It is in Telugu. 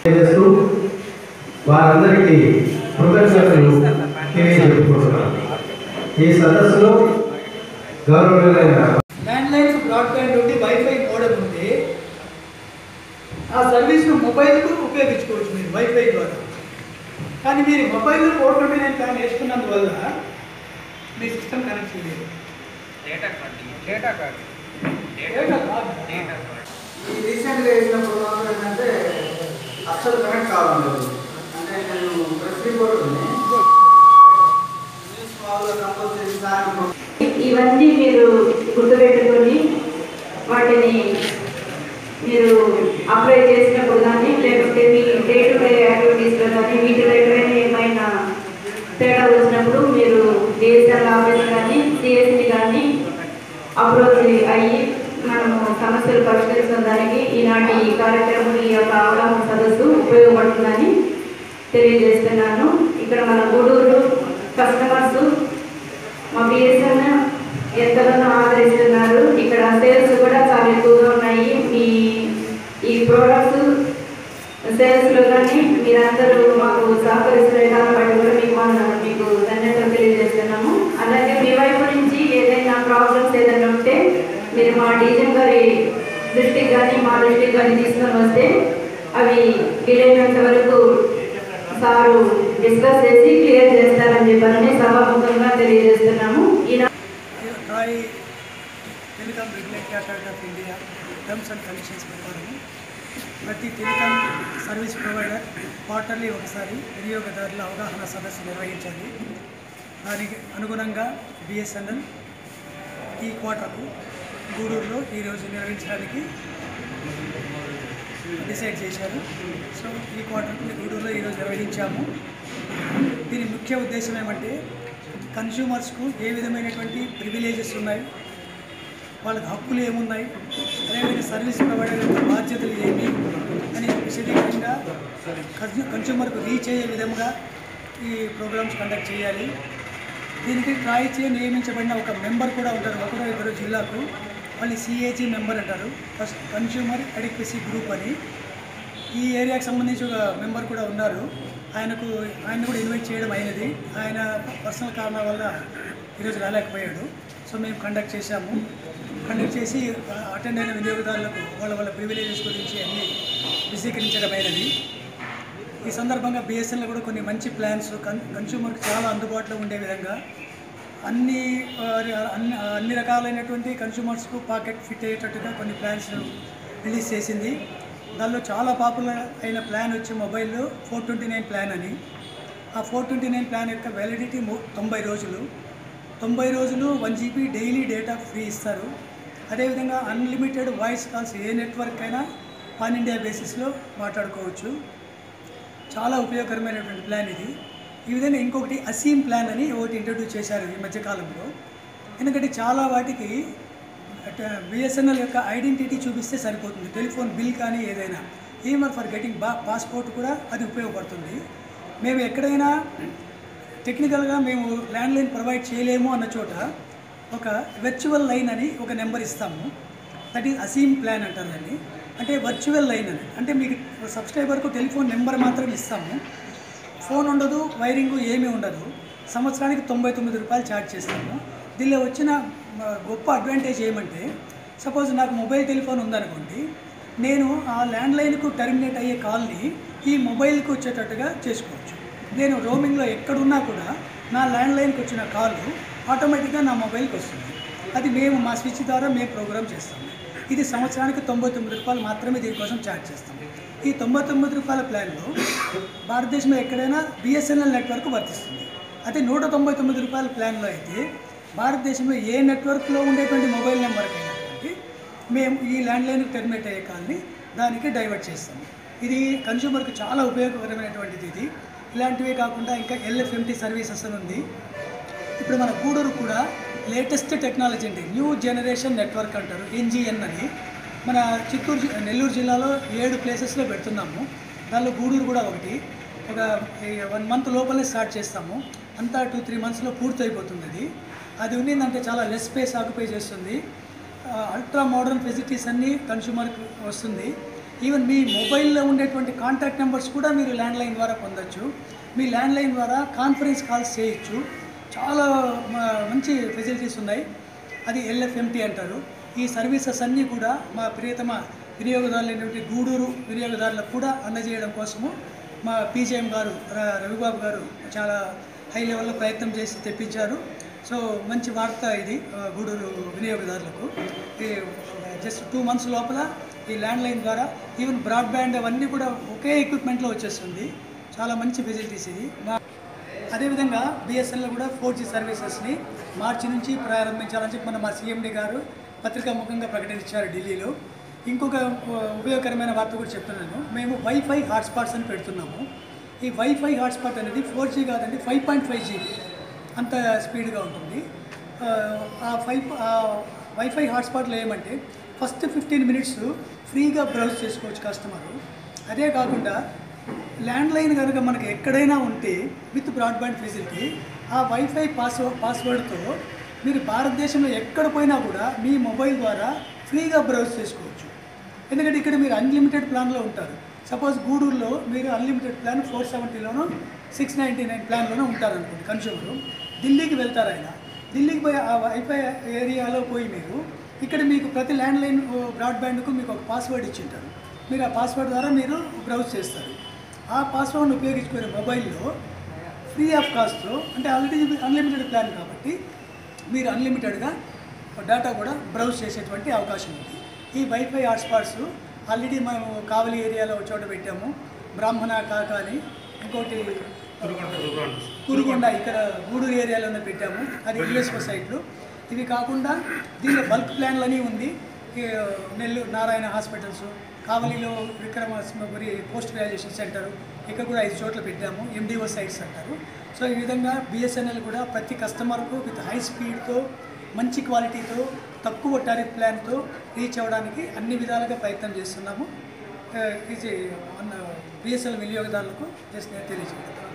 చేస్తూ వారందరికీ కృతజ్ఞతలు తెలియజెప్పుకుంటున్నాను ఈ సదస్సులో గౌరవమైన ల్యాండ్లైన్స్ బ్రాడ్బ్యాండ్ నుండి వైఫై మోడల్ ఉంది ఆ సర్వీస్ను మొబైల్కు ఉపయోగించుకోవచ్చు మీరు వైఫై ద్వారా కానీ మీరు మొబైల్లో ఫోర్ ట్వంటీ నైన్ ప్లాన్ వేసుకున్నందువల్ల మీ సిస్టమ్ కనెక్ట్ చేయలేదు data card data card data కాదు. డేటా కార్డు ఈ రీసెంట్గా వేసిన ప్రోగ్రామ్ ఏంటంటే అస్సలు కనెక్ట్ కావట్లేదు అంటే నేను ప్రెస్ రిపోర్ట్ ఉంది న్యూస్ మామూలుగా కంపల్సరీ సాయంత్రం ఇవన్నీ మీరు గుర్తుపెట్టుకొని వాటిని మీరు అప్లై చేసినప్పుడు కానీ లేకపోతే మీ డే టు డే యాక్టివిటీస్లో కానీ వీటిలో ఎక్కడైనా ఏమైనా తేడా వచ్చినప్పుడు మీరు డిఎస్ఎల్ ఆఫీస్ కానీ సిఎస్ని కానీ అప్రోచ్ అయ్యి మనము సమస్యలు పరిష్కరించడానికి ఈనాటి ఈ కార్యక్రమం ఈ యొక్క అవగాహన సదస్సు ఉపయోగపడుతుందని తెలియజేస్తున్నాను ఇక్కడ మన గూడూరు కస్టమర్స్ మా బిఎస్ఎన్ ఎంతగానో ఆదరిస్తున్నారు ఇక్కడ సేల్స్ కూడా చాలా ఎక్కువగా ఉన్నాయి మీ ఈ ప్రోడక్ట్స్ సేల్స్లో కానీ మీరందరూ మాకు సహకరిస్తున్న విధానం బట్టి కూడా మీకు మన మీకు ధన్యవాదాలు తెలియజేస్తున్నాము అలాగే మీ వైపు నుంచి ఏదైనా ప్రాబ్లమ్స్ ఏదైనా ఉంటే మీరు మా డీజం గారి దృష్టికి కానీ మా దృష్టికి కానీ తీసుకొని వస్తే అవి వీలైనంత వరకు సారు డిస్కస్ చేసి క్లియర్ చేస్తారని చెప్పారని సభాముఖంగా తెలియజేస్తున్నాము ఈయన TRAI telecom regulatory authority of India terms and conditions ప్రకారం ప్రతి టెలికాం సర్వీస్ ప్రొవైడర్ క్వార్టర్లీ ఒకసారి వినియోగదారుల అవగాహన సదస్సు నిర్వహించాలి దానికి అనుగుణంగా బిఎస్ఎన్ఎల్ ఈ క్వార్టర్కు గూడూరులో ఈరోజు నిర్వహించడానికి డిసైడ్ చేశారు సో ఈ క్వార్టర్ని గూడూరులో ఈరోజు నిర్వహించాము దీని ముఖ్య ఉద్దేశం ఏమంటే కన్స్యూమర్స్కు ఏ విధమైనటువంటి ప్రివిలేజెస్ ఉన్నాయి వాళ్ళకి హక్కులు ఏమున్నాయి అదేవిధంగా సర్వీస్ ప్రొవైడర్ యొక్క బాధ్యతలు ఏమి అని విశదీకరంగా కన్స్యూ- కన్స్యూమర్కు రీచ్ అయ్యే విధంగా ఈ ప్రోగ్రామ్స్ కండక్ట్ చేయాలి దీనికి ట్రాయ్ చే నియమించబడిన ఒక మెంబర్ కూడా ఉంటారు ఒకరో ఇద్దరు జిల్లాకు వాళ్ళు సిఏజీ మెంబర్ అంటారు ఫస్ట్ కన్స్యూమర్ అడిక్వసీ గ్రూప్ అని ఈ ఏరియాకి సంబంధించి ఒక మెంబర్ కూడా ఉన్నారు ఆయనకు ఆయన కూడా ఇన్వైట్ చేయడం అయినది ఆయన పర్సనల్ కారణాల వల్ల ఈరోజు రాలేకపోయాడు సో మేము కండక్ట్ చేశాము కండక్ట్ చేసి అటెండ్ అయిన వినియోగదారులకు వాళ్ళ వాళ్ళ ప్రివిలేజెస్ గురించి అన్ని విశదీకరించడం అయినది ఈ సందర్భంగా బిఎస్ఎన్ఎల్ కూడా కొన్ని మంచి ప్లాన్స్ కన్ కన్స్యూమర్కి చాలా అందుబాటులో ఉండే విధంగా అన్ని ఆ, అన్ని అన్ని రకాలైనటువంటి కన్స్యూమర్స్కు పాకెట్ ఫిట్ అయ్యేటట్టుగా కొన్ని ప్లాన్స్ రిలీజ్ చేసింది దానిలో చాలా పాపులర్ అయిన ప్లాన్ వచ్చి మొబైల్లో ఫోర్ ట్వంటీ నైన్ ప్లాన్ అని ఆ ఫోర్ ట్వంటీ నైన్ ప్లాన్ యొక్క వ్యాలిడిటీ తొంభై రోజులు తొంభై రోజులు one GB daily data free ఇస్తారు అదేవిధంగా అన్లిమిటెడ్ వాయిస్ కాల్స్ ఏ నెట్వర్క్ అయినా పాన్ ఇండియా బేసిస్లో మాట్లాడుకోవచ్చు చాలా ఉపయోగకరమైనటువంటి ప్లాన్ ఇది ఈ విధంగా ఇంకొకటి అసీమ్ ప్లాన్ అని ఒకటి ఇంట్రడ్యూస్ చేశారు ఈ మధ్యకాలంలో ఎందుకంటే చాలా వాటికి బిఎస్ఎన్ఎల్ యొక్క ఐడెంటిటీ చూపిస్తే సరిపోతుంది టెలిఫోన్ బిల్ కానీ ఏదైనా ఈవెన్ ఫర్ గెటింగ్ బా పాస్పోర్ట్ కూడా అది ఉపయోగపడుతుంది మేము ఎక్కడైనా టెక్నికల్గా మేము ల్యాండ్లైన్ ప్రొవైడ్ చేయలేము అన్న చోట ఒక వర్చువల్ లైన్ అని ఒక నెంబర్ ఇస్తాము దట్ ఈజ్ అసీమ్ ప్లాన్ అంటారు దాన్ని అంటే వర్చువల్ లైన్ అని అంటే మీకు సబ్స్క్రైబర్కు టెలిఫోన్ నెంబర్ మాత్రం ఇస్తాము ఫోన్ ఉండదు వైరింగ్ ఏమీ ఉండదు సంవత్సరానికి తొంభై తొమ్మిది రూపాయలు ఛార్జ్ చేస్తాము దీనిలో వచ్చిన మ, గొప్ప అడ్వాంటేజ్ ఏమంటే సపోజ్ నాకు మొబైల్ టెలిఫోన్ ఉందనుకోండి నేను ఆ ల్యాండ్లైన్కు టర్మినేట్ అయ్యే కాల్ని ఈ మొబైల్కి వచ్చేటట్టుగా చేసుకోవచ్చు నేను రోమింగ్లో ఎక్కడున్నా కూడా నా ల్యాండ్లైన్కి వచ్చిన కాల్ ఆటోమేటిక్గా నా మొబైల్కి వస్తుంది అది మేము మా స్విచ్ ద్వారా మేము ప్రోగ్రామ్ చేస్తాము ఇది సంవత్సరానికి తొంభై తొమ్మిది రూపాయలు మాత్రమే దీనికోసం ఛార్జ్ చేస్తాం ఈ తొంభై తొమ్మిది రూపాయల ప్లాన్లో భారతదేశంలో ఎక్కడైనా బిఎస్ఎన్ఎల్ నెట్వర్క్ వర్తిస్తుంది అదే నూట తొంభై తొమ్మిది రూపాయల ప్లాన్లో అయితే భారతదేశంలో ఏ నెట్వర్క్లో ఉండేటువంటి మొబైల్ నెంబర్కైనా కానీ మేము ఈ ల్యాండ్లైన్ టెర్మినేట్ అయ్యే కాల్ని దానికి డైవర్ట్ చేస్తాము ఇది కన్స్యూమర్కి చాలా ఉపయోగకరమైనటువంటిది ఇది ఇలాంటివే కాకుండా ఇంకా ఎల్ఎఫ్ఎంటీ సర్వీసెస్ అని ఉంది ఇప్పుడు మన గూడూరు కూడా లేటెస్ట్ టెక్నాలజీ అండి న్యూ జనరేషన్ నెట్వర్క్ అంటారు ఎన్జిఎన్ అని మన చిత్తూరు జి- నెల్లూరు జిల్లాలో ఏడు ప్లేసెస్లో పెడుతున్నాము దానిలో గూడూరు కూడా ఒకటి ఒక వన్ మంత్ లోపలే స్టార్ట్ చేస్తాము అంతా టూ త్రీ మంత్స్లో పూర్తి అయిపోతుంది అది అది ఉన్నిందంటే చాలా లెస్ స్పేస్ ఆక్యుపై చేస్తుంది అల్ట్రా మోడర్న్ ఫెసిలిటీస్ అన్నీ కన్స్యూమర్కి వస్తుంది ఈవెన్ మీ మొబైల్లో ఉండేటువంటి కాంటాక్ట్ నెంబర్స్ కూడా మీరు ల్యాండ్లైన్ ద్వారా పొందొచ్చు మీ ల్యాండ్లైన్ ద్వారా కాన్ఫరెన్స్ కాల్స్ చేయొచ్చు చాలా మ- మంచి ఫెసిలిటీస్ ఉన్నాయి అది ఎల్ఎఫ్ఎంటీ అంటారు ఈ సర్వీసెస్ అన్నీ కూడా మా ప్రియతమ వినియోగదారులైనటువంటి గూడూరు వినియోగదారులకు కూడా అందజేయడం కోసము మా పీజేఎం గారు ర- రవిబాబు గారు చాలా హై లెవెల్లో ప్రయత్నం చేసి తెప్పించారు సో మంచి వార్త ఇది ఆ, గూడూరు వినియోగదారులకు ఈ జస్ట్ టూ మంత్స్ లోపల ఈ ల్యాండ్లైన్ ద్వారా ఈవెన్ బ్రాడ్బ్యాండ్ అవన్నీ కూడా ఒకే ఎక్విప్మెంట్లో వచ్చేస్తుంది చాలా మంచి ఫెసిలిటీస్ ఇది మా అదేవిధంగా బిఎస్ఎన్ఎల్ కూడా ఫోర్ జీ సర్వీసెస్ని మార్చి నుంచి ప్రారంభించాలని చెప్పి మన మా సీఎండి గారు పత్రికా ముఖంగా ప్రకటించారు ఢిల్లీలో ఇంకొక ఉ- ఉపయోగకరమైన వార్త కూడా చెప్తున్నాను మేము వైఫై హాట్స్పాట్స్ అని పెడుతున్నాము ఈ వైఫై హాట్స్పాట్ అనేది ఫోర్ జీ కాదండి ఫైవ్ పాయింట్ ఫైవ్ జీబీ అంత స్పీడ్గా ఉంటుంది ఆ, ఆ ఫైవ్ ఆ వైఫై హాట్స్పాట్లో ఏమంటే ఫస్ట్ ఫిఫ్టీన్ మినిట్స్ ఫ్రీగా బ్రౌజ్ చేసుకోవచ్చు కస్టమరు అదే కాకుండా ల్యాండ్లైన్ కనుక మనకి ఎక్కడైనా ఉంటే విత్ బ్రాడ్బ్యాండ్ ఫెసిలిటీ ఆ వైఫై పాస్వర్డ్ పాస్వర్డ్తో మీరు భారతదేశంలో ఎక్కడ పోయినా కూడా మీ మొబైల్ ద్వారా ఫ్రీగా బ్రౌజ్ చేసుకోవచ్చు ఎందుకంటే ఇక్కడ మీరు అన్లిమిటెడ్ ప్లాన్లో ఉంటారు సపోజ్ గూడూరులో మీరు అన్లిమిటెడ్ ప్లాన్ ఫోర్ సెవెంటీలోనో సిక్స్ నైంటీ నైన్ ప్లాన్లోనో ఉంటారనుకోండి కన్స్యూమర్ ఢిల్లీకి వెళ్తారు ఆయన ఢిల్లీకి పోయి ఆ వైఫై ఏరియాలో పోయి మీరు ఇక్కడ మీకు ప్రతి ల్యాండ్లైన్ బ్రాడ్బ్యాండ్కు మీకు ఒక పాస్వర్డ్ ఇచ్చింటారు మీరు ఆ పాస్వర్డ్ ద్వారా మీరు బ్రౌజ్ చేస్తారు ఆ పాస్వర్డ్ని ఉపయోగించుకునే మొబైల్లో ఫ్రీ ఆఫ్ కాస్ట్తో అంటే ఆల్రెడీ అన్లిమిటెడ్ ప్లాన్ కాబట్టి మీరు అన్లిమిటెడ్గా డేటా కూడా బ్రౌజ్ చేసేటువంటి అవకాశం ఉంది ఈ వైఫై హాట్స్పాట్స్ ఆల్రెడీ మేము కావలి ఏరియాలో ఒక చోట పెట్టాము బ్రాహ్మణ కాక అని ఇంకోటి కురుగొండ ఇక్కడ గూడూరు ఏరియాలోనే పెట్టాము అది యుఎస్ఓ సైట్లు ఇవి కాకుండా దీనిలో బల్క్ ప్లాన్లని ఉంది ఈ నెల్లూరు నారాయణ హాస్పిటల్స్ కావలిలో విక్రమసింహపురి పోస్ట్ గ్రాడ్యుయేషన్ సెంటర్ ఇక్కడ కూడా ఐదు చోట్ల పెట్టాము ఎండిఓ సైట్స్ అంటారు సో ఈ విధంగా బిఎస్ఎన్ఎల్ కూడా ప్రతి కస్టమర్కు విత్ హై స్పీడ్తో మంచి క్వాలిటీతో తక్కువ టారిఫ్ ప్లాన్తో రీచ్ అవ్వడానికి అన్ని విధాలుగా ప్రయత్నం చేస్తున్నాము ఆ, ఇది మన బిఎస్ఎల్ వినియోగదారులకు జస్ట్ నేను తెలియజేయడం